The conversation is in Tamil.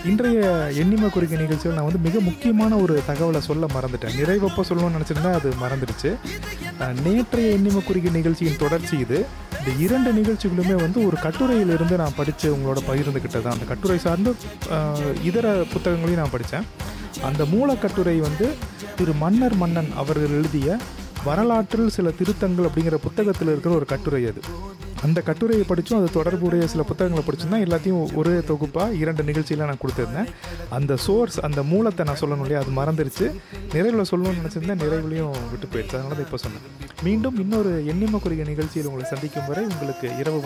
இன்றைய எண்ணிம குறிக்கை நிகழ்ச்சியில் நான் வந்து மிக முக்கியமான ஒரு தகவலை சொல்ல மறந்துட்டேன் நிறைவப்போ சொல்லணும்னு நினச்சிருந்தா அது மறந்துடுச்சு அஹ், நேற்றைய எண்ணிம குறிக்கை நிகழ்ச்சியின் தொடர்ச்சி இது இந்த இரண்டு நிகழ்ச்சிகளுமே வந்து ஒரு கட்டுரையிலிருந்து நான் படித்து உங்களோட பகிர்ந்துக்கிட்டது தான் அந்த கட்டுரை சார்ந்து அஹ், இதர புத்தகங்களையும் நான் படித்தேன் அந்த மூலக்கட்டுரை வந்து திரு மன்னர் மன்னன் அவர்கள் எழுதிய வரலாற்றில் சில திருத்தங்கள் அப்படிங்கிற புத்தகத்தில் இருக்கிற ஒரு கட்டுரை அது அந்த கட்டுரையை படித்தும் அது தொடர்புடைய சில புத்தகங்களை படிச்சும் தான் எல்லாத்தையும் ஒரே தொகுப்பாக இரண்டு நிகழ்ச்சியில் நான் கொடுத்துருந்தேன் அந்த சோர்ஸ் அந்த மூலத்தை நான் சொல்லணும் இல்லையா அது மறந்துருச்சு நிறைவில் சொல்லணும்னு நினச்சிருந்தேன் நிறைவுலையும் விட்டு போயிடுச்சு அதனால தான் இப்போ சொன்னேன் மீண்டும் இன்னொரு எண்ணிம குறிக நிகழ்ச்சியில் உங்களை சந்திக்கும் வரை உங்களுக்கு இரவு